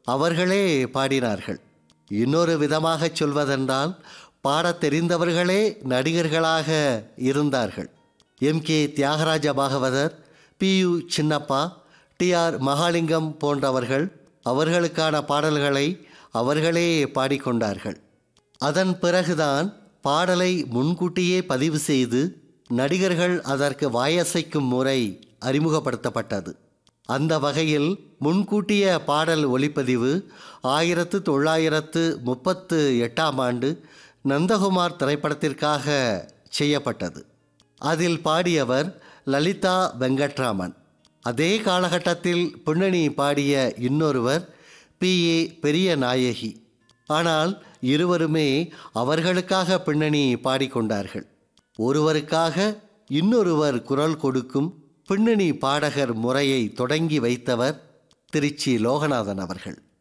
அவர்களே பாடினார்கள் இன்னொரு விதமாகச் சொல்வதென்றால் பாடத் தெரிந்தவர்களே நடிகர்களாக இருந்தார்கள் M K Thyagaraja Bhagavathar P U Chinnappa T R Mahalingam போன்றவர்கள் அவர்களுக்கான பாடல்களை அவர்களே பாடிக்கொண்டார்கள் அதன் பிறகுதான் பாடலை முன்கூட்டியே பதிவு செய்து நடிகர்கள் அதற்கு வாயசைக்கும் முறை அறிமுகப்படுத்தப்பட்டது அந்த வகையில் முன்கூட்டிய பாடல் ஒளிப்பதிவு ஆயிரத்து தொள்ளாயிரத்து முப்பத்து எட்டாம் ஆண்டு நந்தகுமார் திரைப்படத்திற்காக செய்யப்பட்டது அதில் பாடியவர் லலிதா வெங்கட்ராமன் அதே காலகட்டத்தில் பின்னணி பாடிய இன்னொருவர் பி ஏ பெரிய நாயகி ஆனால் இருவருமே அவர்களுக்காக பின்னணி பாடிக்கொண்டார்கள் ஒருவருக்காக இன்னொருவர் குரல் கொடுக்கும் பின்னணி பாடகர் முறையை தொடங்கி வைத்தவர் திருச்சி லோகநாதன் அவர்கள்